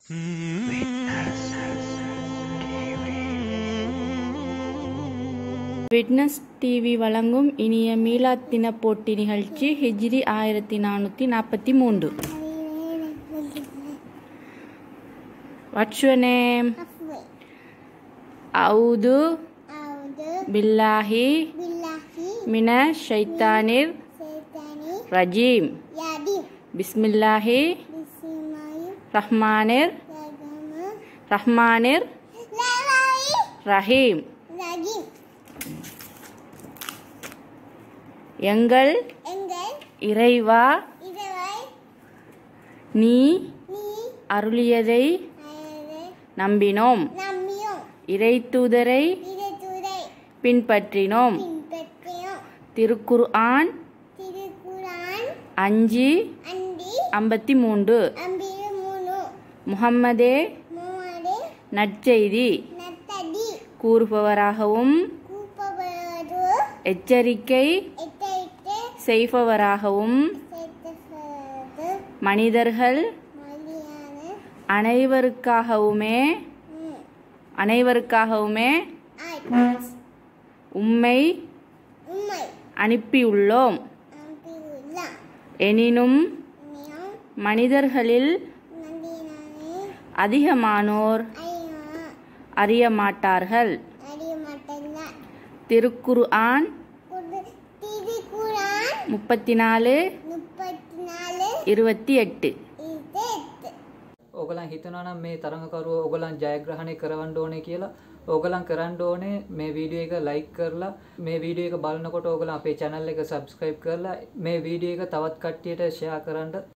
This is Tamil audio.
விட்னஸ் டிவி வழங்கும் இனிய மீலாத் தின போட்டி நிகழ்ச்சி ஹிஜ்ரி ஆயிரத்தி நானூற்றி நாற்பத்தி மூன்று வாட்ஸ் யுவர் நேம் அவுது பில்லாஹி மின ஷைத்தானிர் ரஜீம் பிஸ்மில்லாஹி ரஹ்மானிர் ரஹ்மானிர் ரஹீம் எங்கள் இறைவா நீ அருளியதை நம்பினோம் இறை தூதரை பின்பற்றினோம் திருக்குர்ஆன் அஞ்சு ஐம்பத்தி மூன்று முகம்மதே நற்செய்தி கூறுபவராகவும் எச்சரிக்கை செய்பவராகவும் மனிதர்கள் அனைவருக்காகவுமே அனைவருக்காகவுமே உம்மை அனுப்பியுள்ளோம் எனினும் மனிதர்களில் அதிகமானோர் அறிய மாட்டார்கள் திருக்குர்ஆன் முப்பத்தி நாலு இருபத்தி எட்டு ඕගලන් හිතනවා නම් මේ තරඟකරුවෝ ඕගලන් ජයග්‍රහණය කරවන්න ඕනේ කියලා ඕගලන් කරන්න ඕනේ මේ වීඩියෝ එක ලයික් කරලා මේ වීඩියෝ එක බලනකොට ඕගලන් අපේ channel එක subscribe කරලා මේ වීඩියෝ එක තවත් කට්ටියට share කරන්න